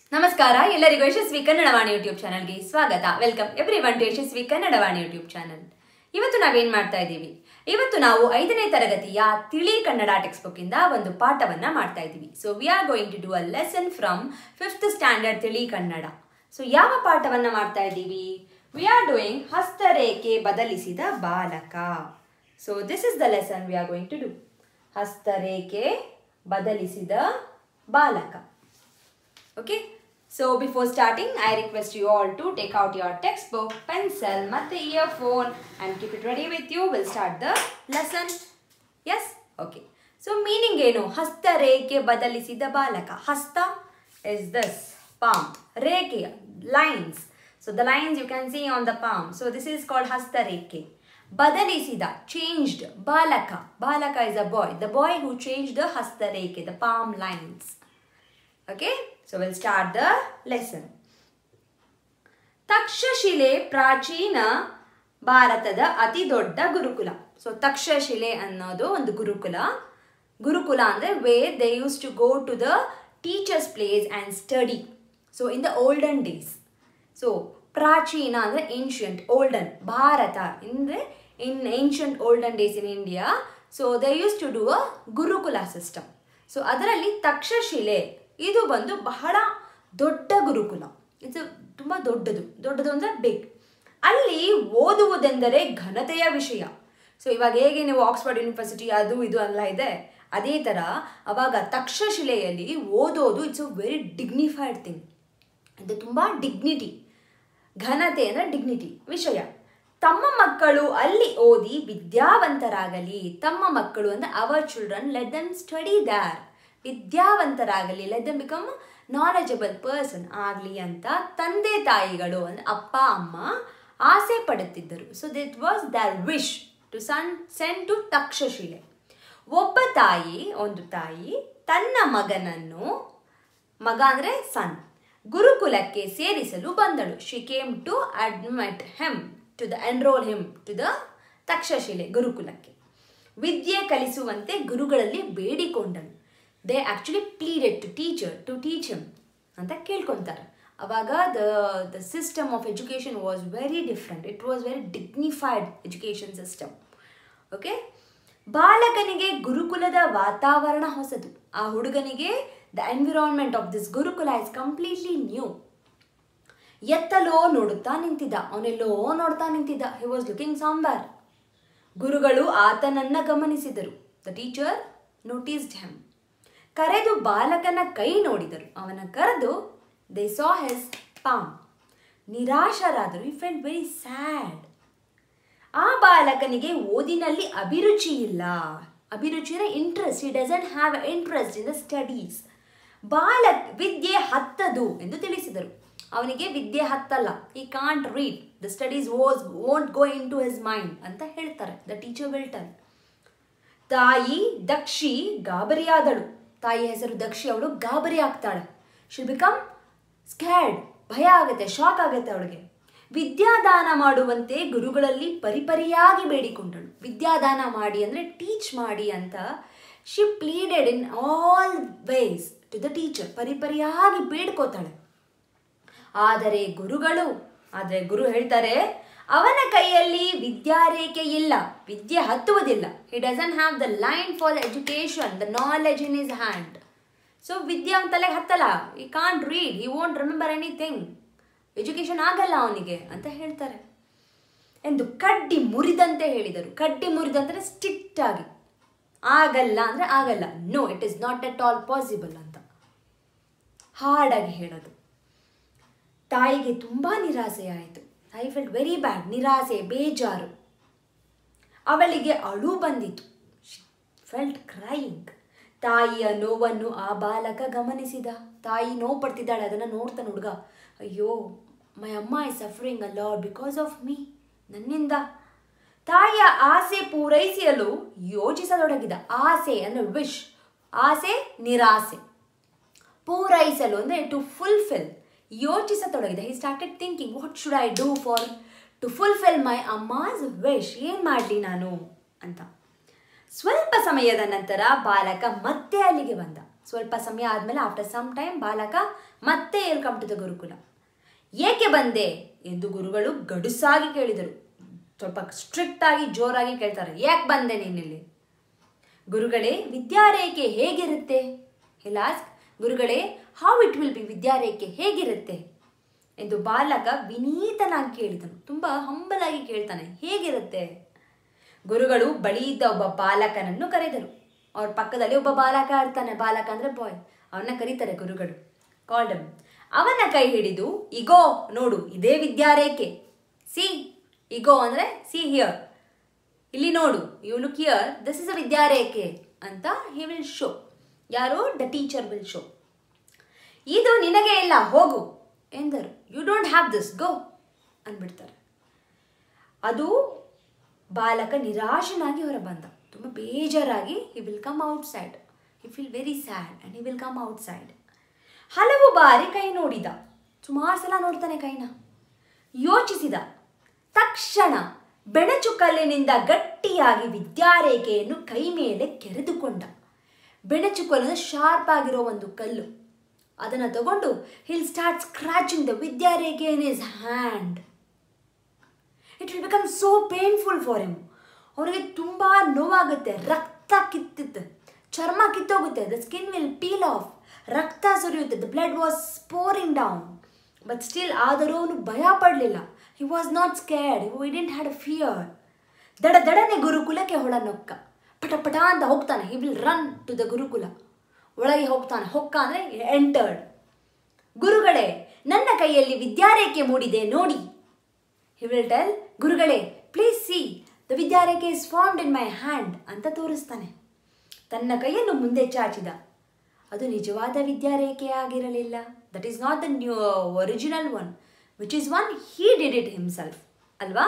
ನಮಸ್ಕಾರ ಎಲ್ಲರಿಗೂ ಯಶಸ್ವಿ ಕನ್ನಡವಾಣಿ ಯೂಟ್ಯೂಬ್ ಚಾನಲ್ಗೆ ಸ್ವಾಗತ welcome everyone to Yashasvi Kannadavani YouTube channel ಇವತ್ತು ನಾವೇನ್ ಮಾಡ್ತಾ ಇದ್ದೀವಿ ಇವತ್ತು ನಾವು ಐದನೇ ತರಗತಿಯ ತಿಳಿ ಕನ್ನಡ ಟೆಕ್ಸ್ಟ್ ಬುಕ್ ಇಂದ ಒಂದು ಪಾಠವನ್ನ ಮಾಡ್ತಾ ಇದ್ದೀವಿ so we are going to do a lesson from fifth standard ತಿಳಿ ಕನ್ನಡ ಸೊ ಯಾವ ಪಾಠವನ್ನ ಮಾಡ್ತಾ ಇದ್ದೀವಿ ವಿ ಆರ್ ಡೂಯಿಂಗ್ ಹಸ್ತರೇಖೆ ಬದಲಿಸಿದ ಬಾಲಕ so this is the lesson we are going to do ಹಸ್ತರೇಖೆ ಬದಲಿಸಿದ ಬಾಲಕ Okay, so before starting, I request you all to take out your textbook, pencil, ಮತ್ತೆ earphone and keep it ready with you. We'll start the lesson. Yes? Okay. So meaning ಏನು ಹಸ್ತರೇಖೆ ಬದಲಿಸಿದ ಬಾಲಕ ಹಸ್ತ is this palm ರೇಖೆ lines so the lines you can see on the palm so this is called ಹಸ್ತರೇಖೆ ಬದಲಿಸಿದ changed ಬಾಲಕ ಬಾಲಕ is a boy the boy who changed the ಹಸ್ತರೇಖೆ the palm lines Okay, so we'll start the lesson. ತಕ್ಷಶಿಲೆ ಪ್ರಾಚೀನ ಭಾರತದ ಅತಿ ದೊಡ್ಡ ಗುರುಕುಲ so ತಕ್ಷಶಿಲೆ ಅನ್ನೋದು ಒಂದು ಗುರುಕುಲ ಗುರುಕುಲ ಅಂದ್ರೆ way they used to go to the teachers place and study so in the olden days so ಪ್ರಾಚೀನ ಅಂದರೆ ancient olden Bharat ಅಂದರೆ in ancient olden days in India so they used to do a gurukul system so ಅದರಲ್ಲಿ ತಕ್ಷಶಿಲೆ ಇದು ಬಂದು ಬಹಳ ದೊಡ್ಡ ಗುರುಕುಲ ಇದು ತುಂಬ ದೊಡ್ಡದು ದೊಡ್ಡದು ಅಂದರೆ ಬಿಗ್ ಅಲ್ಲಿ ಓದುವುದೆಂದರೆ ಘನತೆಯ ವಿಷಯ ಸೊ ಇವಾಗ ಹೇಗೆ ನೀವು ಆಕ್ಸ್ಫರ್ಡ್ ಯೂನಿವರ್ಸಿಟಿ ಅದು ಇದು ಎಲ್ಲ ಇದೆ ಅದೇ ಥರ ಅವಾಗ ತಕ್ಷಶಿಲೆಯಲ್ಲಿ ಓದೋದು it's a very dignified thing ಇದು ತುಂಬ ಡಿಗ್ನಿಟಿ ಘನತೆ ಅಂದರೆ ಡಿಗ್ನಿಟಿ ವಿಷಯ ತಮ್ಮ ಮಕ್ಕಳು ಅಲ್ಲಿ ಓದಿ ವಿದ್ಯಾವಂತರಾಗಲಿ ತಮ್ಮ ಮಕ್ಕಳು ಅಂದರೆ our children let them study there ವಿದ್ಯಾವಂತರಾಗಲಿ let them become knowledgeable person ಆಗಲಿ ಅಂತ ತಂದೆ ತಾಯಿಗಳು ಅಂದರೆ ಅಪ್ಪ ಅಮ್ಮ ಆಸೆ ಪಡುತ್ತಿದ್ದರು so it was their wish to son send to Takshashila ಒಬ್ಬ ತಾಯಿ ಒಂದು ತಾಯಿ ತನ್ನ ಮಗನನ್ನು ಮಗ ಅಂದರೆ ಸನ್ ಗುರುಕುಲಕ್ಕೆ ಸೇರಿಸಲು ಬಂದಳು she came to admit him to the enrol him to the Takshashila ಗುರುಕುಲಕ್ಕೆ ವಿದ್ಯೆ ಕಲಿಸುವಂತೆ ಗುರುಗಳಲ್ಲಿ ಬೇಡಿಕೊಂಡಳು they actually pleaded to teacher to teach him ಅಂತ ಕೇಳ್ಕೊತಾರೆ ಅವಾಗ the the system of education was very different it was very dignified education system okay ಬಾಲಕನಿಗೆ ಗುರುಕುಲದ ವಾತಾವರಣ ಹೊಸದು ಆ ಹುಡುಗನಿಗೆ the environment of this gurukul is completely new ಎತ್ತಲೋ ನೋಡುತ್ತಾ ನಿಂತಿದ್ದ ಅವನೆಲ್ಲೋ ನೋಡ್ತಾ ನಿಂತಿದ್ದ ಹಿ ವಾಸ್ ಲುಕಿಂಗ್ ಸಾಂಬಾರ್ ಗುರುಗಳು ಆತನನ್ನ ಗಮನಿಸಿದರು ದ ಟೀಚರ್ ನೋಟಿಸ್ಡ್ ಹೆಮ್ ಕರೆದು ಬಾಲಕನ ಕೈ ನೋಡಿದರು ಅವನ ಕರೆದು ದೇ ಸಾ ಹೆಸ್ ಪಾಮ್ ನಿರಾಶರಾದರು ಈ ಫೆಲ್ ವೆರಿ ಸ್ಯಾಡ್ ಆ ಬಾಲಕನಿಗೆ ಓದಿನಲ್ಲಿ ಅಭಿರುಚಿ ಇಲ್ಲ ಅಭಿರುಚಿನ interest he doesn't have interest in the studies ಬಾಲಕ್ ವಿದ್ಯೆ ಹತ್ತದು ಎಂದು ತಿಳಿಸಿದರು ಅವನಿಗೆ ವಿದ್ಯೆ ಹತ್ತಲ್ಲ he can't read the studies was won't go into his mind ಅಂತ ಹೇಳ್ತಾರೆ ದ ಟೀಚರ್ ವಿಲ್ ಟೆಲ್ ತಾಯಿ ದಕ್ಷಿ ಗಾಬರಿಯಾದಳು ತಾಯಿ ಹೆಸರು ದಕ್ಷಿ ಅವಳು ಗಾಬರಿ ಆಗ್ತಾಳೆ ಶಿಲ್ ಬಿಕಮ್ ಸ್ಕ್ಯಾಡ್ ಭಯ ಆಗುತ್ತೆ ಶಾಕ್ ಆಗುತ್ತೆ ಅವಳಿಗೆ ವಿದ್ಯಾದಾನ ಮಾಡುವಂತೆ ಗುರುಗಳಲ್ಲಿ ಪರಿಪರಿಯಾಗಿ ಬೇಡಿಕೊಂಡಳು ವಿದ್ಯಾದಾನ ಮಾಡಿ ಅಂದರೆ ಟೀಚ್ ಮಾಡಿ ಅಂತ she pleaded in all ways to the teacher ಪರಿಪರಿಯಾಗಿ ಬೇಡ್ಕೋತಾಳೆ ಆದರೆ ಗುರುಗಳು ಆದರೆ ಗುರು ಹೇಳ್ತಾರೆ ಅವನ ಕೈಯಲ್ಲಿ ವಿದ್ಯಾರೇಖೆ ಇಲ್ಲ ವಿದ್ಯೆ ಹತ್ತುವುದಿಲ್ಲ he doesn't have the line for the education the knowledge in his hand so ವಿದ್ಯೆ ಅವನ ತಲೆಗೆ ಹತ್ತಲ್ಲ he can't read he won't remember anything education ಆಗಲ್ಲ ಅವನಿಗೆ ಅಂತ ಹೇಳ್ತಾರೆ ಎಂದು ಕಡ್ಡಿ ಮುರಿದಂತೆ ಹೇಳಿದರು ಕಡ್ಡಿ ಮುರಿದಂದರೆ ಸ್ಟ್ರಿಕ್ಟ್ ಆಗಿ ಆಗಲ್ಲ ಅಂದರೆ ಆಗಲ್ಲ no it is not at all possible ಅಂತ ಹಾರ್ಡಾಗಿ ಹೇಳೋದು ತಾಯಿಗೆ ತುಂಬ ನಿರಾಸೆ ಆಯಿತು ತಾಯಿ ಫೆಲ್ಟ್ ವೆರಿ ಬ್ಯಾಡ್ ನಿರಾಸೆ ಬೇಜಾರು ಅವಳಿಗೆ ಅಳು ಬಂದಿತು ಫೆಲ್ಟ್ ಕ್ರೈಯಿಂಗ್ ತಾಯಿಯ ನೋವನ್ನು ಆ ಬಾಲಕ ಗಮನಿಸಿದ ತಾಯಿ ನೋವು ಪಡ್ತಿದ್ದಾಳೆ ಅದನ್ನು ನೋಡ್ತಾನೆ ಹುಡುಗ ಅಯ್ಯೋ my amma is suffering a lot because of me ನನ್ನಿಂದ ತಾಯಿಯ ಆಸೆ ಪೂರೈಸಲು ಯೋಚಿಸತೊಡಗಿದ ಆಸೆ ಅಂದರೆ ವಿಶ್ ಆಸೆ ನಿರಾಸೆ ಪೂರೈಸಲು ಅಂದರೆ ಟು ಫುಲ್ಫಿಲ್ ಯೋಚಿಸತೊಡಗಿದ he started thinking what should I do for to fulfil my amma's wish ಏನು ಮಾಡಲಿ ನಾನು ಅಂತ ಸ್ವಲ್ಪ ಸಮಯದ ನಂತರ ಬಾಲಕ ಮತ್ತೆ ಅಲ್ಲಿಗೆ ಬಂದ ಸ್ವಲ್ಪ ಸಮಯ ಆದಮೇಲೆ ಆಫ್ಟರ್ ಸಮ್ ಟೈಮ್ ಬಾಲಕ ಮತ್ತೆ ವೆಲ್ಕಮ್ ಟು ದ ಗುರುಕುಲ ಏಕೆ ಬಂದೆ ಎಂದು ಗುರುಗಳು ಗಡುಸಾಗಿ ಕೇಳಿದರು ಸ್ವಲ್ಪ ಸ್ಟ್ರಿಕ್ಟ್ ಆಗಿ ಜೋರಾಗಿ ಕೇಳ್ತಾರೆ ಯಾಕೆ ಬಂದೆ ನೀನಿಲ್ಲಿ ಗುರುಗಳೇ ವಿದ್ಯಾರೇಖೆ ಹೇಗಿರುತ್ತೆ ಹಿಲಾಸ್ ಗುರುಗಳೇ ಹೌ ಇಟ್ ವಿಲ್ ಬಿ ವಿದ್ಯಾರೇಖೆ ಹೇಗಿರುತ್ತೆ ಎಂದು ಬಾಲಕ ವಿನೀತನಾಗಿ ಕೇಳಿದನು ತುಂಬ ಹಂಬಲಾಗಿ ಕೇಳ್ತಾನೆ ಹೇಗಿರುತ್ತೆ ಗುರುಗಳು ಬಳಿ ಇದ್ದ ಒಬ್ಬ ಬಾಲಕನನ್ನು ಕರೆದರು ಅವ್ರ ಪಕ್ಕದಲ್ಲಿ ಒಬ್ಬ ಬಾಲಕ ಇರ್ತಾನೆ ಬಾಲಕ ಅಂದ್ರೆ ಬಾಯ್ ಅವನ್ನ ಕರೀತಾರೆ ಗುರುಗಳು ಕಾಲ್ಡಮ್ ಅವನ ಕೈ ಹಿಡಿದು ಇಗೋ ನೋಡು ಇದೇ ವಿದ್ಯಾರೇಖೆ ಸಿ ಇಗೋ ಅಂದ್ರೆ ಸಿ ಹಿಯರ್ ಇಲ್ಲಿ ನೋಡು you look here this is a ವಿದ್ಯಾರೇಖೆ ಅಂತ ಹಿ ವಿಲ್ ಶೋ ಯಾರು ದ ಟೀಚರ್ ವಿಲ್ ಶೋ ಇದು ನಿನಗೆ ಇಲ್ಲ ಹೋಗು ಎಂದರು you don't have this go ಅಂದ್ಬಿಡ್ತಾರೆ ಅದು ಬಾಲಕ ನಿರಾಶನಾಗಿ ಹೊರ ಬಂದ ತುಂಬ ಬೇಜಾರಾಗಿ he will come outside he feel very sad and he will come outside ಹಲವು ಬಾರಿ ಕೈ ನೋಡಿದ ಸುಮಾರು ಸಲ ನೋಡ್ತಾನೆ ಕೈನ ಯೋಚಿಸಿದ ತಕ್ಷಣ ಬೆಣಚು ಕಲ್ಲಿನಿಂದ ಗಟ್ಟಿಯಾಗಿ ವಿದ್ಯಾರೇಖೆಯನ್ನು ಕೈ ಮೇಲೆ ಕೆರೆದುಕೊಂಡ ಬೆಣಚು ಕಲ್ಲು ಶಾರ್ಪ್ ಆಗಿರೋ ಒಂದು ಕಲ್ಲು ಅದನ್ನು ತಗೊಂಡು he'll start scratching the ವಿದ್ಯಾರೇಖೆ in his hand it will become so painful for him ಅವರಿಗೆ ತುಂಬ ನೋವಾಗುತ್ತೆ ರಕ್ತ ಕಿತ್ತುತ್ತೆ ಚರ್ಮ ಕಿತ್ತೋಗುತ್ತೆ the skin will peel off ರಕ್ತ ಸುರಿಯುತ್ತೆ the blood was pouring down but still ಆದರೂ ಅವನು ಭಯ ಪಡಲಿಲ್ಲ he was not scared he didn't had a fear ದಡ ದಡನೆ ಗುರುಕುಲಕ್ಕೆ ಹೊಳ ನೊಕ್ಕ ಪಟ ಪಟ ಅಂತ ಹೋಗ್ತಾನೆ he will run to the gurukul ಒಳಗೆ ಹೋಗ್ತಾನೆ ಹೊಕ್ಕ ಅಂದರೆ ಎಂಟರ್ಡ್ ಗುರುಗಳೇ ನನ್ನ ಕೈಯಲ್ಲಿ ವಿದ್ಯಾರೇಖೆ ಮೂಡಿದೆ ನೋಡಿ ಹಿ ವಿಲ್ ಟೆಲ್ ಗುರುಗಳೇ ಪ್ಲೀಸ್ ಸಿ ದ ವಿದ್ಯಾರೇಖೆ is formed in my hand ಅಂತ ತೋರಿಸ್ತಾನೆ ತನ್ನ ಕೈಯನ್ನು ಮುಂದೆ ಚಾಚಿದ ಅದು ನಿಜವಾದ ವಿದ್ಯಾರೇಖೆ ಆಗಿರಲಿಲ್ಲ that is not the new original one which is one he did it himself ಅಲ್ವಾ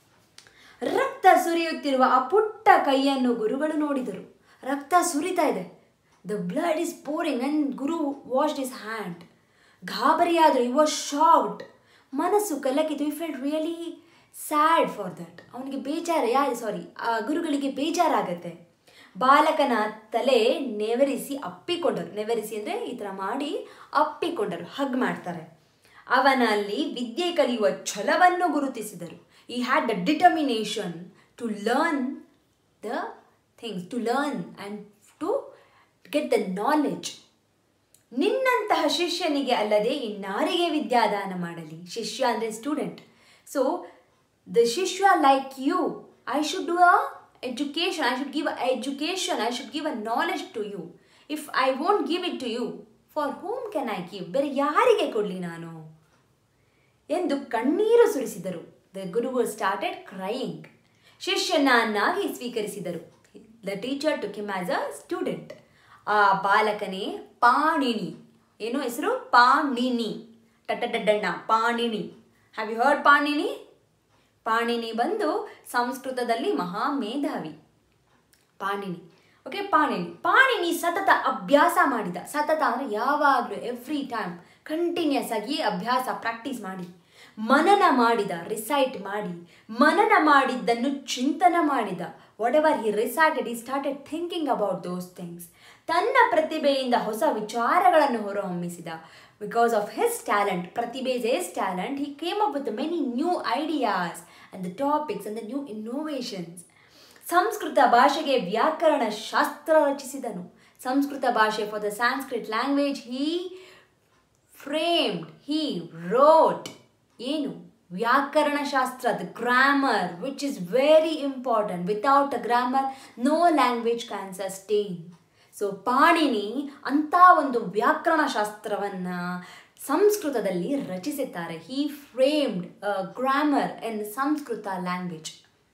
ರಕ್ತ ಸುರಿಯುತ್ತಿರುವ ಆ ಪುಟ್ಟ ಕೈಯನ್ನು ಗುರುಗಳು ನೋಡಿದರು ರಕ್ತ ಸುರಿತಾ ಇದೆ the blood is pouring and guru washed his hand ಗಾಬರಿಯಾದರು ಇ ವಾಸ್ ಶಾಕ್ಡ್ ಮನಸ್ಸು ಕಲಕಿತು he felt really sad for that ಅವನಿಗೆ ಬೇಜಾರ ಯಾ ಸಾರಿ ಆ ಗುರುಗಳಿಗೆ ಬೇಜಾರಾಗತ್ತೆ ಬಾಲಕನ ತಲೆ ನೆವರಿಸಿ ಅಪ್ಪಿಕೊಂಡರು ನೆವರಿಸಿ ಅಂದರೆ ಈ ಥರ ಮಾಡಿ ಅಪ್ಪಿಕೊಂಡರು ಹಗ್ ಮಾಡ್ತಾರೆ ಅವನಲ್ಲಿ ವಿದ್ಯೆ ಕಲಿಯುವ ಛಲವನ್ನು ಗುರುತಿಸಿದರು he had the determination to learn the things to learn and to get the knowledge ನಿನ್ನಂತಹ ಶಿಷ್ಯನಿಗೆ ಅಲ್ಲದೆ ಇನ್ನಾರಿಗೆ ವಿದ್ಯಾದಾನ ಮಾಡಲಿ ಶಿಷ್ಯ ಅಂದರೆ student so the shishya like you I should do a education I should give a education I should give a knowledge to you if I won't give it to you for whom can I give ಬೇರೆ ಯಾರಿಗೆ ಕೊಡಲಿ ನಾನು ಎಂದು ಕಣ್ಣೀರು ಸುರಿಸಿದರು the Guru started crying ಶಿಷ್ಯನನ್ನಾಗಿ ಸ್ವೀಕರಿಸಿದರು the teacher took him as a student ಆ ಬಾಲಕನೇ ಪಾಣಿನಿ ಏನು ಹೆಸರು ಪಾಣಿನಿ ಟಟಡಡ್ಡಣ್ಣ Panini have you heard Panini Panini ಬಂದು ಸಂಸ್ಕೃತದಲ್ಲಿ ಮಹಾ ಮೇಧಾವಿ ಪಾಣಿನಿ ಓಕೆ ಪಾಣಿನಿ ಪಾಣಿನಿ ಸತತ ಅಭ್ಯಾಸ ಮಾಡಿದ ಸತತ ಅಂದರೆ ಯಾವಾಗಲೂ ಎವ್ರಿ ಟೈಮ್ ಕಂಟಿನ್ಯೂಸ್ ಆಗಿ ಅಭ್ಯಾಸ ಪ್ರಾಕ್ಟೀಸ್ ಮಾಡಿ ಮನನ ಮಾಡಿದ ರಿಸೈಟ್ ಮಾಡಿ ಮನನ ಮಾಡಿದ್ದನ್ನು ಚಿಂತನ ಮಾಡಿದ whatever he recited he started thinking about those things ತನ್ನ ಪ್ರತಿಭೆಯಿಂದ ಹೊಸ ವಿಚಾರಗಳನ್ನು ಹೊರಹೊಮ್ಮಿಸಿದ ಬಿಕಾಸ್ ಆಫ್ ಹಿಸ್ ಟ್ಯಾಲೆಂಟ್ ಪ್ರತಿಭೆ is his talent he came up with many new ideas and the topics and the new innovations Sanskrit ಭಾಷೆಗೆ ವ್ಯಾಕರಣ ಶಾಸ್ತ್ರ ರಚಿಸಿದನು ಸಂಸ್ಕೃತ ಭಾಷೆ for the Sanskrit language he framed he wrote ಏನು ವ್ಯಾಕರಣ ಶಾಸ್ತ್ರ the grammar which is very important without a grammar no language can sustain so Panini ಅಂಥ ಒಂದು ವ್ಯಾಕರಣ ಶಾಸ್ತ್ರವನ್ನು ಸಂಸ್ಕೃತದಲ್ಲಿ ರಚಿಸಿದ್ದಾರೆ he framed grammar in Sanskrit language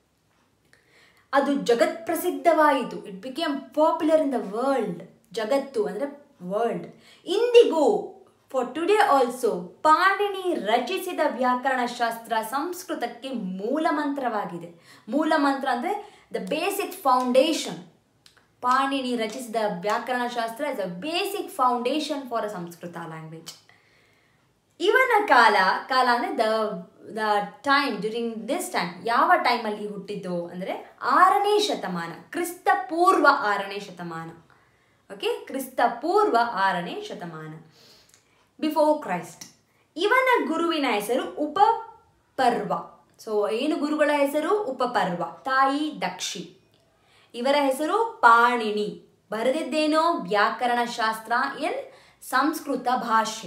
ಅದು ಜಗತ್ ಪ್ರಸಿದ್ಧವಾಯಿತು it became popular in the world ಜಗತ್ತು ಅಂದರೆ ವರ್ಲ್ಡ್ ಇಂದಿಗೂ ಫಾರ್ ಟುಡೇ ಆಲ್ಸೋ ಪಾಣಿನಿ ರಚಿಸಿದ ವ್ಯಾಕರಣಶಾಸ್ತ್ರ ಸಂಸ್ಕೃತಕ್ಕೆ ಮೂಲ ಮಂತ್ರವಾಗಿದೆ ಮೂಲ ಮಂತ್ರ ಅಂದರೆ ದ ಬೇಸಿಕ್ ಫೌಂಡೇಶನ್ ಪಾಣಿನಿ ರಚಿಸಿದ ವ್ಯಾಕರಣಶಾಸ್ತ್ರ is a basic foundation for a Sanskrit language ಇವನ ಕಾಲ ಕಾಲ ಅಂದರೆ the the time during this time ಯಾವ ಟೈಮಲ್ಲಿ ಹುಟ್ಟಿದ್ದು ಅಂದರೆ ಆರನೇ ಶತಮಾನ ಕ್ರಿಸ್ತ ಪೂರ್ವ ಆರನೇ ಶತಮಾನ ಓಕೆ ಕ್ರಿಸ್ತ ಪೂರ್ವ ಆರನೇ ಶತಮಾನ ಬಿಫೋರ್ ಕ್ರೈಸ್ಟ್ ಇವನ ಗುರುವಿನ ಹೆಸರು ಉಪಪರ್ವ ಸೊ ಏನು ಗುರುಗಳ ಹೆಸರು ಉಪಪರ್ವ ತಾಯಿ ದಕ್ಷಿ ಇವರ ಹೆಸರು ಪಾಣಿನಿ ಬರೆದಿದ್ದೇನೋ ವ್ಯಾಕರಣ ಶಾಸ್ತ್ರ ಎನ್ ಸಂಸ್ಕೃತ ಭಾಷೆ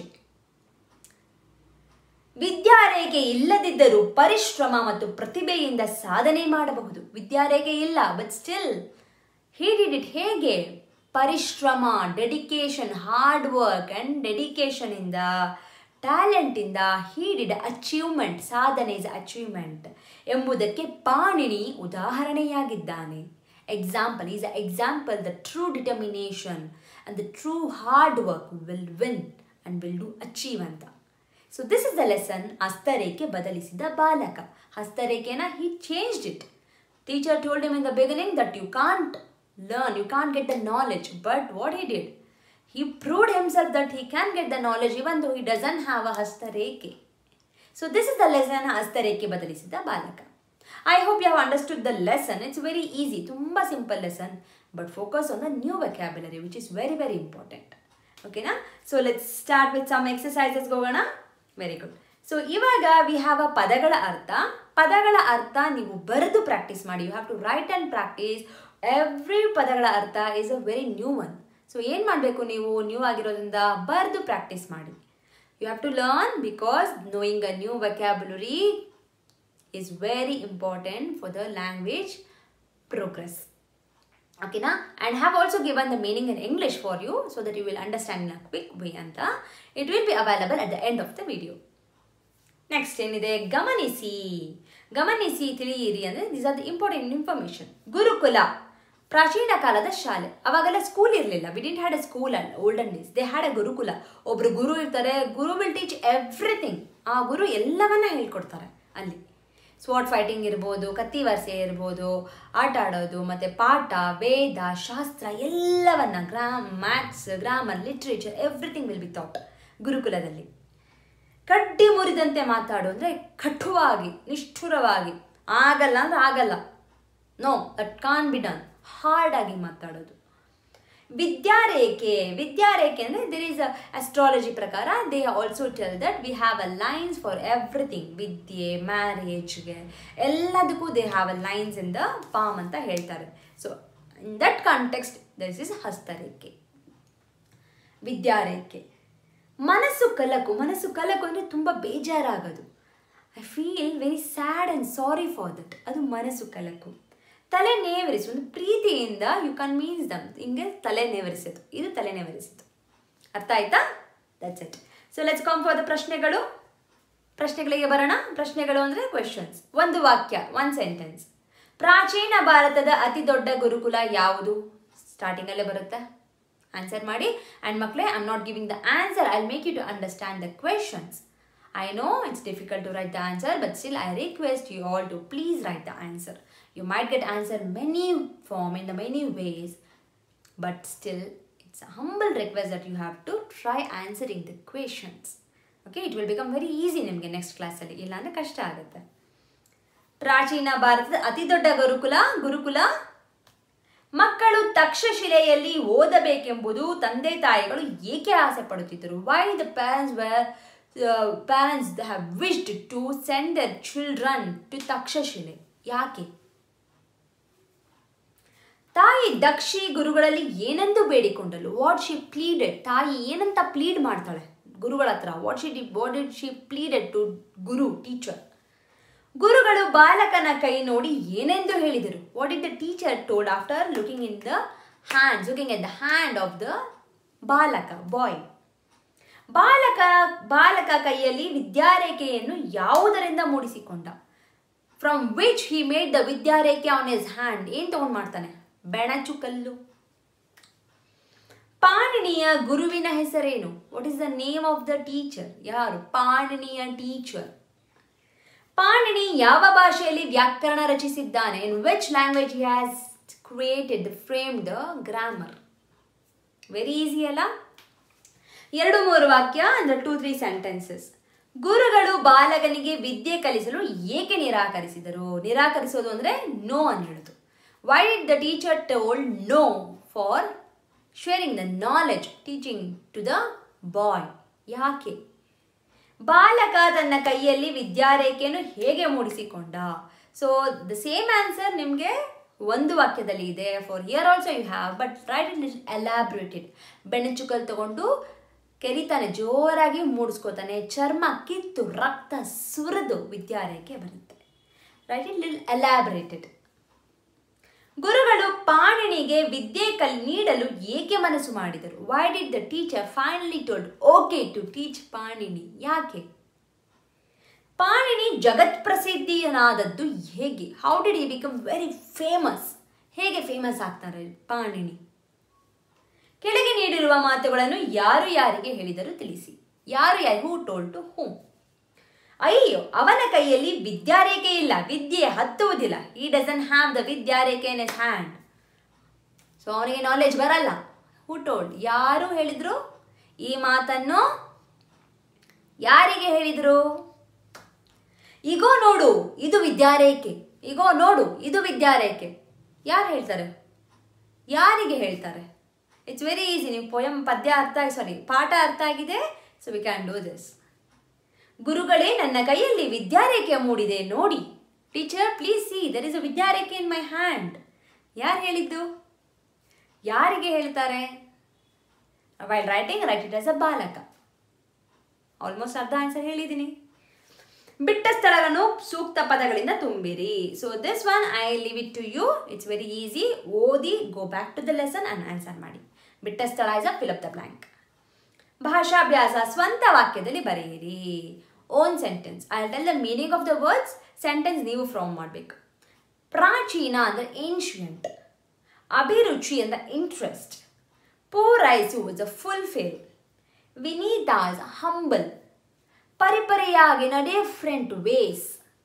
ವಿದ್ಯಾರೇಖೆ ಇಲ್ಲದಿದ್ದರೂ ಪರಿಶ್ರಮ ಮತ್ತು ಪ್ರತಿಭೆಯಿಂದ ಸಾಧನೆ ಮಾಡಬಹುದು ವಿದ್ಯಾರೇಖೆ ಇಲ್ಲ but still he did it ಹೇಗೆ ಪರಿಶ್ರಮ ಡೆಡಿಕೇಶನ್ ಹಾರ್ಡ್ ವರ್ಕ್ ಆ್ಯಂಡ್ ಡೆಡಿಕೇಶನಿಂದ ಟ್ಯಾಲೆಂಟಿಂದ ಹೀ ಡಿಡ್ ಅಚೀವ್ಮೆಂಟ್ ಸಾಧನೆ ಇಸ್ ಅಚೀವ್ಮೆಂಟ್ ಎಂಬುದಕ್ಕೆ ಪಾಣಿನಿ ಉದಾಹರಣೆಯಾಗಿದ್ದಾನೆ example is a example the true determination and the true hard work will win and will do achieve ಅಂತ so this is the lesson ಹಸ್ತರೇಖೆ ಬದಲಿಸಿದ ಬಾಲಕ ಹಸ್ತರೇಖೆನ he changed it teacher told him in the beginning that you can't learn you can't get the knowledge but what he did he proved himself that he can get the knowledge even though he doesn't have a hastareke. So this is the lesson hastareke ಬದಲಿಸಿದ ಬಾಲಕ I hope you have understood the lesson. It's very easy. ತುಂಬ simple lesson. But focus on the new vocabulary which is very very important. ಓಕೆನಾ so let's start with some exercises ಹೋಗೋಣ very good so ಇವಾಗ we have a ಪದಗಳ ಅರ್ಥ ಪದಗಳ ಅರ್ಥ ನೀವು ಬರೆದು ಪ್ರಾಕ್ಟೀಸ್ ಮಾಡಿ you have to write and practice every ಪದಗಳ ಅರ್ಥ is a very new one so ಏನು ಮಾಡಬೇಕು ನೀವು ನ್ಯೂ ಆಗಿರೋದ್ರಿಂದ ಬರೆದು ಪ್ರಾಕ್ಟೀಸ್ ಮಾಡಿ you have to learn because knowing a new vocabulary is very important for the language progress ಓಕೆನಾ and have also given the meaning in English for you so that you will understand in a quick way ಅಂತ it will be available at the end of the video next ಏನಿದೆ ಗಮನಿಸಿ ಗಮನಿಸಿ ತಿಳಿಯಿರಿ ಅಂದರೆ this are the important information ಗುರುಕುಲ ಪ್ರಾಚೀನ ಕಾಲದ ಶಾಲೆ ಅವಾಗೆಲ್ಲ ಸ್ಕೂಲ್ ಇರಲಿಲ್ಲ we didn't had a school and olden days they had a gurukul ಒಬ್ರು ಗುರು ಇರ್ತಾರೆ ಗುರು ವಿಲ್ ಟೀಚ್ ಎವ್ರಿಥಿಂಗ್ ಆ ಗುರು ಎಲ್ಲವನ್ನ ಹೇಳ್ಕೊಡ್ತಾರೆ ಅಲ್ಲಿ ಸ್ವಾಟ್ ಫೈಟಿಂಗ್ ಇರ್ಬೋದು ಕತ್ತಿ ವರ್ಸೆ ಇರ್ಬೋದು ಆಟ ಆಡೋದು ಮತ್ತು ಪಾಠ ವೇದ ಶಾಸ್ತ್ರ ಎಲ್ಲವನ್ನ gram maths grammar literature everything will be taught ಗುರುಕುಲದಲ್ಲಿ ಕಡ್ಡಿ ಮುರಿದಂತೆ ಮಾತಾಡು ಅಂದರೆ ಕಠುವಾಗಿ ನಿಷ್ಠುರವಾಗಿ ಆಗಲ್ಲ ಅಂದ್ರೆ ಆಗಲ್ಲ no that can't be done hard ಆಗಿ ಮಾತಾಡೋದು ವಿದ್ಯಾರೇಖೆ ವಿದ್ಯಾರೇಖೆ ಅಂದರೆ ದಿರ್ ಈಸ್ ಅ ಅಸ್ಟ್ರಾಲಜಿ ಪ್ರಕಾರ they also tell that we have a lines for everything ವಿದ್ಯೆ ಮ್ಯಾರೇಜ್ಗೆ ಎಲ್ಲದಕ್ಕೂ they have a lines in the palm ಅಂತ ಹೇಳ್ತಾರೆ so in that context this is ಹಸ್ತರೇಖೆ ವಿದ್ಯಾರೇಖೆ ಮನಸ್ಸು ಕಲಕು ಮನಸ್ಸು ಕಲಕು ಅಂದರೆ ತುಂಬ ಬೇಜಾರಾಗೋದು I feel very sad and sorry for that ಅದು ಮನಸ್ಸು ಕಲಕು ತಲೆ ನೇವರಿಸು ಒಂದು ಪ್ರೀತಿಯಿಂದ ಯು ಕನ್ವೀನ್ಸ್ ದಮ್ ಹಿಂಗೆ ತಲೆ ನೇವರಿಸಿತು ಇದು ತಲೆ ನೇವರಿಸಿತು ಅರ್ಥ ಆಯ್ತಾ that's it so let's come for the ಪ್ರಶ್ನೆಗಳು ಪ್ರಶ್ನೆಗಳಿಗೆ ಬರೋಣ ಪ್ರಶ್ನೆಗಳು ಅಂದರೆ ಕ್ವೆಶನ್ಸ್ ಒಂದು ವಾಕ್ಯ ಒನ್ ಸೆಂಟೆನ್ಸ್ ಪ್ರಾಚೀನ ಭಾರತದ ಅತಿ ದೊಡ್ಡ ಗುರುಕುಲ ಯಾವುದು ಸ್ಟಾರ್ಟಿಂಗಲ್ಲೇ ಬರುತ್ತೆ ಆನ್ಸರ್ ಮಾಡಿ ಆ್ಯಂಡ್ ಮಕ್ಕಳೇ I am not giving the answer I make you to understand the questions I know it's difficult to write the answer, but still I request you all to please write the answer. You might get answer many form in the many ways, but still it's a humble request that you have to try answering the questions. Okay, it will become very easy ನಿಮಗೆ next ಕ್ಲಾಸಲ್ಲಿ ಇಲ್ಲಾಂದರೆ ಕಷ್ಟ ಆಗುತ್ತೆ ಪ್ರಾಚೀನ ಭಾರತದ ಅತಿ ದೊಡ್ಡ ಗುರುಕುಲ ಗುರುಕುಲ ಮಕ್ಕಳು ತಕ್ಷಶಿಲೆಯಲ್ಲಿ ಓದಬೇಕೆಂಬುದು ತಂದೆ ತಾಯಿಗಳು ಏಕೆ ಆಸೆ ಪಡುತ್ತಿದ್ದರು why the parents were parents have wished to send their children to Takshashila ಯಾಕೆ ತಾಯಿ ದಕ್ಷಿ ಗುರುಗಳಲ್ಲಿ ಏನೆಂದು ಬೇಡಿಕೊಂಡಳು ವಾಟ್ ಶಿ ಪ್ಲೀಡೆಡ್ ತಾಯಿ ಏನಂತ ಪ್ಲೀಡ್ ಮಾಡ್ತಾಳೆ ಗುರುಗಳ ಹತ್ರ what she did what did she pleaded to guru teacher ಗುರುಗಳು ಬಾಲಕನ ಕೈ ನೋಡಿ ಏನೆಂದು ಹೇಳಿದರು what did the teacher told after looking in the hands looking at the hand of the balaka boy ಬಾಲಕ ಬಾಲಕ ಕೈಯಲ್ಲಿ ವಿದ್ಯಾರೇಖೆಯನ್ನು ಯಾವುದರಿಂದ ಮೂಡಿಸಿಕೊಂಡ from which he made the vidyarekhe on his hand ಏನ್ ತಗೊಂಡ್ ಮಾಡ್ತಾನೆ ಬೆಣಚು ಕಲ್ಲು ಪಾಣಿನಿಯ ಗುರುವಿನ ಹೆಸರೇನು what is the name of the teacher ಯಾರು ಪಾಣಿನಿಯ ಟೀಚರ್ ಪಾಣಿನಿ ಯಾವ ಭಾಷೆಯಲ್ಲಿ ವ್ಯಾಕರಣ ರಚಿಸಿದ್ದಾನೆ in which language he has created frame the grammar very easy ಅಲ್ಲ ಎರಡು ಮೂರು ವಾಕ್ಯ ಅಂದ್ರೆ ಟೂ ತ್ರೀ ಸೆಂಟೆನ್ಸಸ್ ಗುರುಗಳು ಬಾಲಕನಿಗೆ ವಿದ್ಯೆ ಕಲಿಸಲು ಏಕೆ ನಿರಾಕರಿಸಿದರು ನಿರಾಕರಿಸೋದು ಅಂದರೆ ನೋ ಅಂತ ಹೇಳೋದು why did the teacher told no for sharing the knowledge teaching to the boy ಯಾಕೆ ಬಾಲಕ ತನ್ನ ಕೈಯಲ್ಲಿ ವಿದ್ಯಾರೇಖೆಯನ್ನು ಹೇಗೆ ಮೂಡಿಸಿಕೊಂಡ ಸೊ ದ ಸೇಮ್ ಆನ್ಸರ್ ನಿಮಗೆ ಒಂದು ವಾಕ್ಯದಲ್ಲಿ ಇದೆ for here also you have but write it elaborated ಬೆಣ್ಣಚುಕಲ್ ತಗೊಂಡು ಕೆರಿತಾನೆ ಜೋರಾಗಿ ಮೂಡಿಸ್ಕೋತಾನೆ ಚರ್ಮ ಕಿತ್ತು ರಕ್ತ ಸುರಿದು ವಿದ್ಯಾರೇಖೆ ಬರುತ್ತೆ ರೈಟ್ ಇಟ್ ಲಿಲ್ ಎಲಾಬ್ರೇಟೆಡ್ ಗುರುಗಳು ಪಾಣಿನಿಗೆ ವಿದ್ಯೆ ಕಲ್ ನೀಡಲು ಏಕೆ ಮನಸ್ಸು ಮಾಡಿದರು why did the teacher finally told okay to teach Panini ಯಾಕೆ ಪಾಣಿನಿ ಜಗತ್ ಪ್ರಸಿದ್ಧಿಯನಾದದ್ದು ಹೇಗೆ how did he become very famous ಹೇಗೆ ಫೇಮಸ್ ಆಗ್ತಾರೆ ಪಾಣಿನಿ ಕೆಳಗೆ ನೀಡಿರುವ ಮಾತುಗಳನ್ನು ಯಾರು ಯಾರಿಗೆ ಹೇಳಿದರು ತಿಳಿಸಿ ಯಾರು ಯಾರು ಹೂ ಟೋಲ್ಡ್ ಟು ಹೂಮ್ ಅಯ್ಯೋ ಅವನ ಕೈಯಲ್ಲಿ ವಿದ್ಯಾರೇಖೆ ಇಲ್ಲ ವಿದ್ಯೆ ಹತ್ತುವುದಿಲ್ಲ he doesn't have the ವಿದ್ಯಾರೇಖೆ in his hand so ಅವನಿಗೆ ನಾಲೆಜ್ ಬರಲ್ಲ ಹೂ ಟೋಲ್ಡ್ ಯಾರು ಹೇಳಿದ್ರು ಈ ಮಾತನ್ನು ಯಾರಿಗೆ ಹೇಳಿದ್ರು ಈಗೋ ನೋಡು ಇದು ವಿದ್ಯಾರೇಖೆ ಈಗೋ ನೋಡು ಇದು ವಿದ್ಯಾರೇಖೆ ಯಾರು ಹೇಳ್ತಾರೆ ಯಾರಿಗೆ ಹೇಳ್ತಾರೆ ಇಟ್ಸ್ ವೆರಿ ಈಸಿ ನೀವು ಪೊಯಂ ಪದ್ಯ ಅರ್ಥ ಆಗಿ ಸಾರಿ ಪಾಠ ಅರ್ಥ ಆಗಿದೆ so we can do this ಗುರುಗಳೇ ನನ್ನ ಕೈಯಲ್ಲಿ ವಿದ್ಯಾರೇಖೆ ಮೂಡಿದೆ ನೋಡಿ teacher please see there is a vidyarekhe in my hand ಯಾರು ಹೇಳಿದ್ದು ಯಾರಿಗೆ ಹೇಳ್ತಾರೆ while writing write it as a balaka almost ಅರ್ಧ ಆನ್ಸರ್ ಹೇಳಿದ್ದೀನಿ ಬಿಟ್ಟ ಸ್ಥಳವನ್ನು ಸೂಕ್ತ ಪದಗಳಿಂದ ತುಂಬಿರಿ so this one I leave it to you it's very easy ಓದಿ go back to the lesson and answer ಮಾಡಿ ಬಿಟ್ಟ ಸ್ಥಳ is a fill up the blank ಭಾಷಾಭ್ಯಾಸ ಸ್ವಂತ ವಾಕ್ಯದಲ್ಲಿ ಬರೆಯಿರಿ own sentence I tell the meaning of the words sentence ನೀವು frame ಮಾಡಬೇಕು ಪ್ರಾಚೀನ ಅಂದರೆ ಏನ್ಷಿಯಂಟ್ ಅಭಿರುಚಿ ಅಂದರೆ ಇಂಟ್ರೆಸ್ಟ್ ಪೂರೈಸು ಇಸ್ ಅ ಫುಲ್ಫಿಲ್ ವಿನೀತ ಇಸ್ ಹಂಬಲ್ ಪರಿಪರಿಯಾಗಿ in a different ways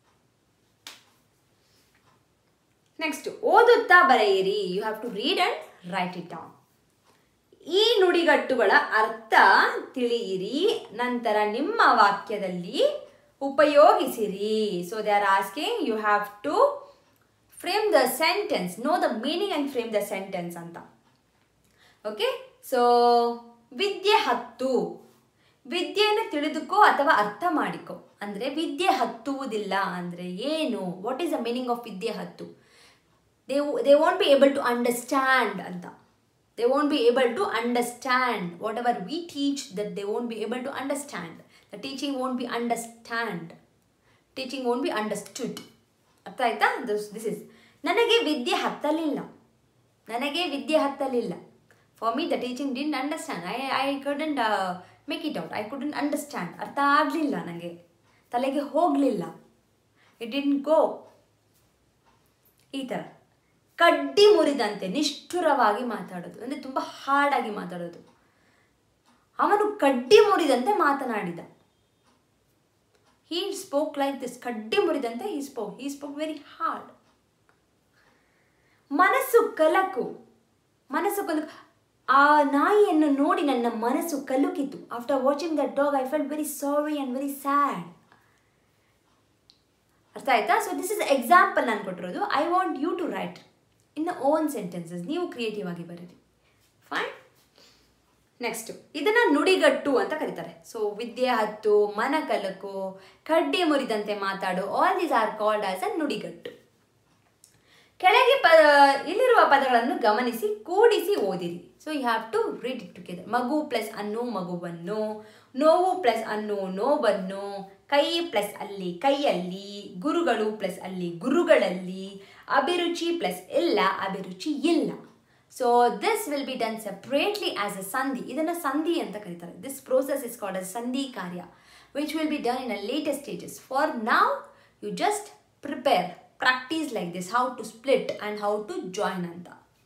next ಓದುತ್ತಾ ಬರೆಯಿರಿ you have to read and write it down ಈ ನುಡಿಗಟ್ಟುಗಳ ಅರ್ಥ ತಿಳಿಯಿರಿ ನಂತರ ನಿಮ್ಮ ವಾಕ್ಯದಲ್ಲಿ ಉಪಯೋಗಿಸಿರಿ so they are asking you have to frame the sentence know the meaning and frame the sentence ಅಂತ ಓಕೆ ಸೊ ವಿದ್ಯೆ ಹತ್ತು ವಿದ್ಯೆಯನ್ನು ತಿಳಿದುಕೋ ಅಥವಾ ಅರ್ಥ ಮಾಡಿಕೋ ಅಂದರೆ ವಿದ್ಯೆ ಹತ್ತುವುದಿಲ್ಲ ಅಂದರೆ ಏನು what is the meaning of ವಿದ್ಯೆ ಹತ್ತು they they won't be able to understand ಅಂತ they won't be able to understand whatever we teach that they won't be able to understand the teaching won't be understand teaching won't be understood ಅರ್ಥ ಆಯ್ತಾ this this is ನನಗೆ ವಿದ್ಯೆ ಹತ್ತಲಿಲ್ಲ ನನಗೆ ವಿದ್ಯೆ ಹತ್ತಲಿಲ್ಲ for me the teaching didn't understand I I couldn't make it out I couldn't understand ಅರ್ಥ ಆಗಲಿಲ್ಲ ನನಗೆ ತಲೆಗೆ ಹೋಗಲಿಲ್ಲ ಇಟ್ ಡಿಂಟ್ ಗೋ ಈ ಥರ ಕಡ್ಡಿ ಮುರಿದಂತೆ ನಿಷ್ಠುರವಾಗಿ ಮಾತಾಡೋದು ಅಂದರೆ ತುಂಬ ಹಾರ್ಡಾಗಿ ಮಾತಾಡೋದು ಅವನು ಕಡ್ಡಿ ಮುರಿದಂತೆ ಮಾತನಾಡಿದ ಹೀ ಸ್ಪೋಕ್ ಲೈಕ್ ದಿಸ್ ಕಡ್ಡಿ ಮುರಿದಂತೆ he spoke he spoke very hard ಮನಸ್ಸು ಕಲಕು ಮನಸ್ಸು ಕಲಕು ಆ ನಾಯಿಯನ್ನು ನೋಡಿ ನನ್ನ ಮನಸ್ಸು ಕಲುಕಿತು after watching that dog I felt very sorry and very sad ಅರ್ಥ ಆಯ್ತಾ ಸೊ ದಿಸ್ ಇಸ್ ಎಕ್ಸಾಂಪಲ್ ನಾನು ಕೊಟ್ಟಿರೋದು I want you to write in the own sentences ನೀವು ಕ್ರಿಯೇಟಿವ್ ಆಗಿ ಬರೀರಿ ಫೈನ್ ನೆಕ್ಸ್ಟ್ ಇದನ್ನ ನುಡಿಗಟ್ಟು ಅಂತ ಕರೀತಾರೆ ಸೊ ವಿದ್ಯೆ ಹತ್ತು ಮನ ಕಲಕು ಕಡ್ಡಿ ಮುರಿದಂತೆ ಮಾತಾಡು all these are called as a ನುಡಿಗಟ್ಟು ಕೆಳಗೆ ಪ ಇಲ್ಲಿರುವ ಪದಗಳನ್ನು ಗಮನಿಸಿ ಕೂಡಿಸಿ ಓದಿರಿ so you have to read it together ಮಗು ಪ್ಲಸ್ ಅನ್ನು ಮಗುವನ್ನು ನೋವು ಪ್ಲಸ್ ಅನ್ನು ನೋವನ್ನು ಕೈ ಪ್ಲಸ್ ಅಲ್ಲಿ ಕೈಯಲ್ಲಿ ಗುರುಗಳು ಪ್ಲಸ್ ಅಲ್ಲಿ ಗುರುಗಳಲ್ಲಿ ಅಭಿರುಚಿ ಪ್ಲಸ್ ಇಲ್ಲ ಅಭಿರುಚಿ ಇಲ್ಲ so this will be done separately as a sandhi ಇದನ್ನು ಸಂಧಿ ಅಂತ ಕರೀತಾರೆ this process is called a sandhi ಕಾರ್ಯ which will be done in a latest stages for now you just prepare practice like this how to split and how to join ಅಂತ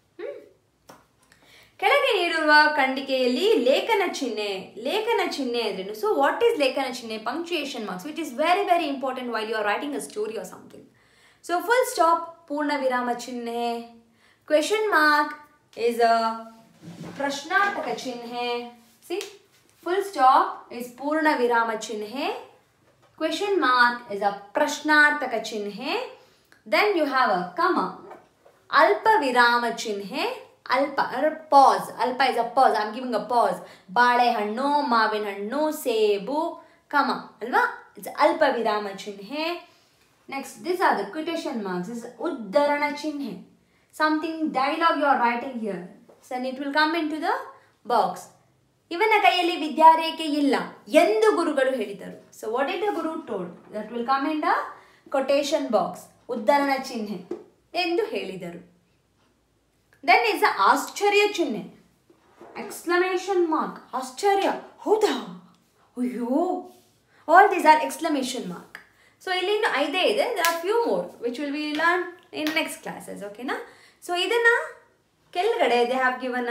ಕೆಳಗೆ ನೀಡಿರುವ ಖಂಡಿಕೆಯಲ್ಲಿ ಲೇಖನ ಚಿಹ್ನೆ ಲೇಖನ ಚಿಹ್ನೆ ಅಂದ್ರೇನು ಸೊ ವಾಟ್ ಈಸ್ ಲೇಖನ ಚಿಹ್ನೆ punctuation marks which is very very important while you are writing a story or something so full stop ಪೂರ್ಣ ವಿರಾಮ ಚಿಹ್ನೆ ಕ್ವೆಶನ್ ಮಾರ್ಕ್ is a ಪ್ರಶ್ನಾರ್ಥಕ ಚಿಹ್ನೆ ಸಿ ಫುಲ್ ಸ್ಟಾಪ್ ಇಸ್ ಪೂರ್ಣ ವಿರಾಮ ಚಿಹ್ನೆ ಕ್ವೆಶನ್ ಮಾರ್ಕ್ ಇಸ್ ಅ ಪ್ರಶ್ನಾರ್ಥಕ ಚಿಹ್ನೆ ದೆನ್ ಯು ಹ್ಯಾವ್ ಅ ಕಮ ಅಲ್ಪ ವಿರಾಮ ಚಿಹ್ನೆ ಅಲ್ಪ ಅಂದ್ರೆ ಪಾಸ್ ಅಲ್ಪ is a pause I'm giving a pause ಬಾಳೆಹಣ್ಣು ಮಾವಿನ ಹಣ್ಣು ಸೇಬು ಕಮ ಅಲ್ವಾ ಇಟ್ಸ್ ಅಲ್ಪ ವಿರಾಮ ಚಿಹ್ನೆ next this are the quotation marks is ಉದ್ಧರಣ ಚಿಹ್ನೆ something dialogue you are writing here son it will come into the box ಇವನ ಕೈಯಲ್ಲಿ ವಿದ್ಯಾರೇಖೆ ಇಲ್ಲ ಎಂದು ಗುರುಗಳು ಹೇಳಿದರು so what it the guru told that will come in the quotation box ಉದ್ಧರಣ ಚಿಹ್ನೆ ಎಂದು ಹೇಳಿದರು ದೆನ್ ಇಸ್ ಆಶ್ಚರ್ಯ ಚಿಹ್ನೆ ಎಕ್ಸ್ಕ್ಲಮೇಷನ್ ಮಾರ್ಕ್ ಆಶ್ಚರ್ಯ ಹೌದಾ ಅಯ್ಯೋ all these are exclamation mark so ಇಲ್ಲಿ ಇನ್ನು ಐದೇ ಇದೆ there are few more which will we learn in next classes ಓಕೆನಾ ಸೊ ಇದನ್ನ ಕೆಳಗಡೆ they have given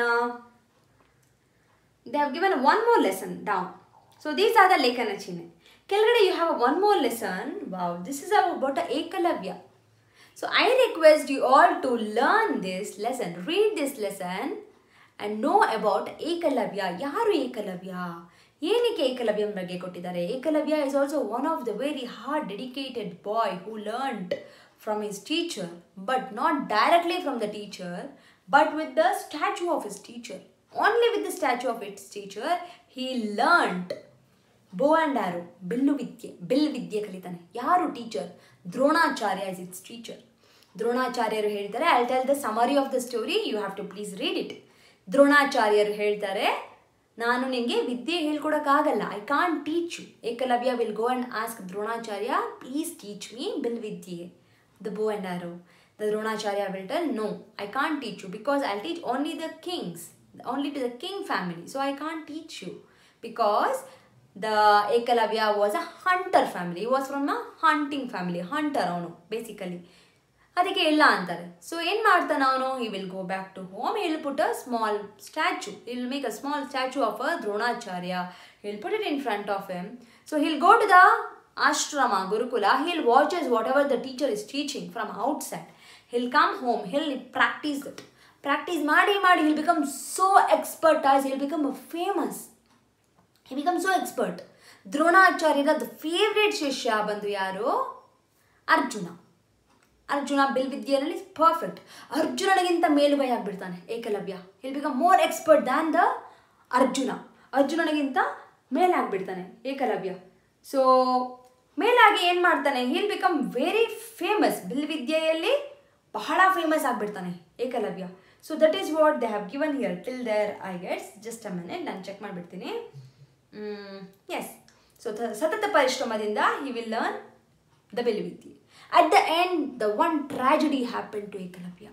they have given one more lesson down. So these are the Lekana Chine. ಕೆಳಗಡೆ you have one more lesson. Wow, this is about a Ekalavya. So I request you all to learn this lesson, read this lesson and know about Ekalavya. ಯಾರು ಏಕಲವ್ಯ ಏನಕ್ಕೆ ಏಕಲವ್ಯಂ ಬಗ್ಗೆ ಕೊಟ್ಟಿದ್ದಾರೆ Ekalavya is also one of the very hard dedicated boy who learned from his teacher but not directly from the teacher but with the statue of his teacher only with the statue of it's teacher he learned bow and arrow ಬಿಲ್ಲು ವಿದ್ಯೆ ಬಿಲ್ ವಿದ್ಯೆ ಕಲಿತಾನೆ ಯಾರು teacher Dronacharya is it's teacher ದ್ರೋಣಾಚಾರ್ಯರು ಹೇಳ್ತಾರೆ I tell the summary of the story you have to please read it ದ್ರೋಣಾಚಾರ್ಯರು ಹೇಳ್ತಾರೆ ನಾನು ನಿಮಗೆ ವಿದ್ಯೆ ಹೇಳ್ಕೊಡಕ್ಕಾಗಲ್ಲ I can't teach you Ekalavya will go and ask Dronacharya please teach me ಬಿಲ್ ವಿದ್ಯೆ the bow and arrow the Dronacharya will tell no I can't teach you because I teach only the kings only to the king family. So I can't teach you because the Ekalavya was a hunter family. He was from a hunting family. Hunter ಅವನು basically ಅದಕ್ಕೆ ಇಲ್ಲ ಅಂತಾರೆ so ಏನು ಮಾಡ್ತಾನೆ ಅವನು he will go back to home he'll put a small statue will make a small statue of a Dronacharya he'll put it in front of him so he'll go to the ashram gurukul he'll watches whatever the teacher is teaching from outside he'll come home he'll practice that practice ಮಾಡಿ ಮಾಡಿ he'll become so expert as hill become famous he become so expert ದ್ರೋಣಾಚಾರ್ಯರ the favourite ಶಿಷ್ಯ ಬಂದು ಯಾರು ಅರ್ಜುನ ಅರ್ಜುನ ಬಿಲ್ ವಿದ್ಯೆಯಲ್ಲಿ perfect ಅರ್ಜುನನಿಗಿಂತ ಮೇಲುಗೈ ಆಗಿಬಿಡ್ತಾನೆ Ekalavya he'll become more expert than the Arjuna ಅರ್ಜುನನಿಗಿಂತ ಮೇಲಾಗ್ಬಿಡ್ತಾನೆ ಏಕಲವ್ಯ ಸೊ ಮೇಲಾಗಿ ಏನು ಮಾಡ್ತಾನೆ ಹಿಲ್ ಬಿಕಮ್ ವೆರಿ ಫೇಮಸ್ ಬಿಲ್ ವಿದ್ಯೆಯಲ್ಲಿ ಬಹಳ ಫೇಮಸ್ ಆಗಿಬಿಡ್ತಾನೆ Ekalavya so that is what they have given here till there I gets just a minute ನಾನು ಚೆಕ್ ಮಾಡಿಬಿಡ್ತೀನಿ ಎಸ್ ಸೊ ಸತತ ಪರಿಶ್ರಮದಿಂದ ಹಿ ವಿಲ್ ಲರ್ನ್ ದ ಬಿಲ್ ವಿದ್ಯೆ at the end the one tragedy happen to Ekalavya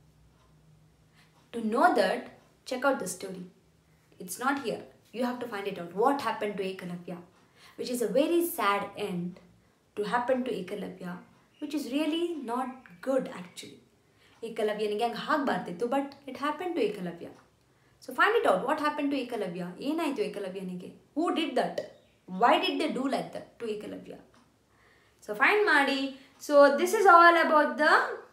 to know that check out the story it's not here you have to find it out what happen to Ekalavya which is a very sad end to happen to Ekalavya which is really not good actually ಏಕಲವ್ಯನಿಗೆ ಹಂಗೆ ಆಗಬಾರ್ದಿತ್ತು but it happen to Ekalavya so find it out what happen to Ekalavya ಏನಾಯಿತು ಏಕಲವ್ಯನಿಗೆ who did that why did the do like that to Ekalavya so find ಮಾಡಿ so this is all about the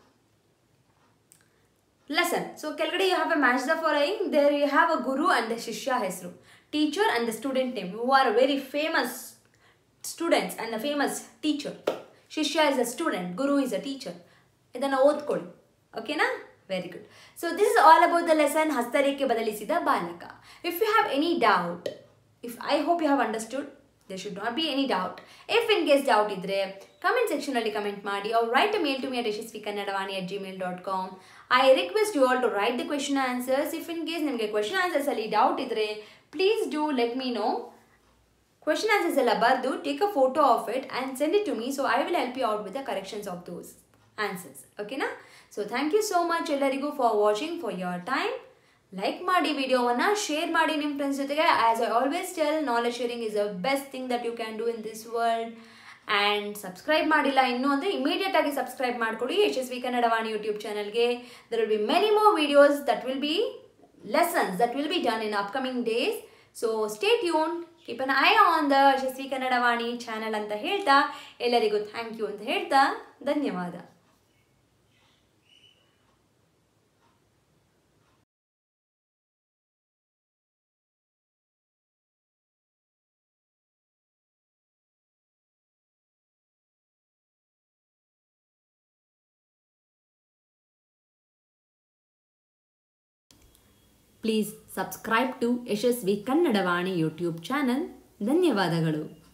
lesson so ಕೆಳಗಡೆ you have a match the following there you have a guru and the shishya ಹೆಸರು teacher and the student name who are very famous students and the famous teacher shishya is a student guru is a teacher ಇದನ್ನು ಓದ್ಕೊಳ್ಳಿ ಓಕೆನಾ very good so this is all about the lesson ಹಸ್ತರೇಖೆ ಬದಲಿಸಿದ ಬಾಲಕ if you have any doubt if I hope you have understood they should not be any doubt if in case doubt ಇದ್ದರೆ comment ಸೆಕ್ಷನಲ್ಲಿ comment ಮಾಡಿ ಅವ್ರು write mail to me at Yashaswi Kannadavani at Gmail dot com I request you all to write the question answers if in case ನಿಮಗೆ question ಆನ್ಸರ್ಸಲ್ಲಿ doubt ಇದ್ದರೆ please do let me know question answers ಎಲ್ಲ ಬರೆದು take a photo of it and send it to me so I will help you out with the corrections of those answers ಓಕೆನಾ so thank you so much ಎಲ್ಲರಿಗೂ for watching for your time like ಮಾಡಿ ವಿಡಿಯೋವನ್ನು share ಮಾಡಿ ನಿಮ್ಮ friends ಜೊತೆಗೆ as I always tell knowledge sharing is a best thing that you can do in this world and subscribe ಮಾಡಿಲ್ಲ ಇನ್ನೂ ಅಂದರೆ immediate ಆಗಿ ಸಬ್ಸ್ಕ್ರೈಬ್ ಮಾಡಿಕೊಡಿ ಯಶಸ್ವಿ ಕನ್ನಡವಾಣಿ ಯೂಟ್ಯೂಬ್ ಚಾನಲ್ಗೆ there will be many more videos that will be lessons that will be done in upcoming days so stay tune keep an eye on the Yashaswi Kannadavani channel ಅಂತ ಹೇಳ್ತಾ ಎಲ್ಲರಿಗೂ thank you ಅಂತ ಹೇಳ್ತಾ ಧನ್ಯವಾದ please subscribe to Yashasvi Kannadavani YouTube channel ಧನ್ಯವಾದಗಳು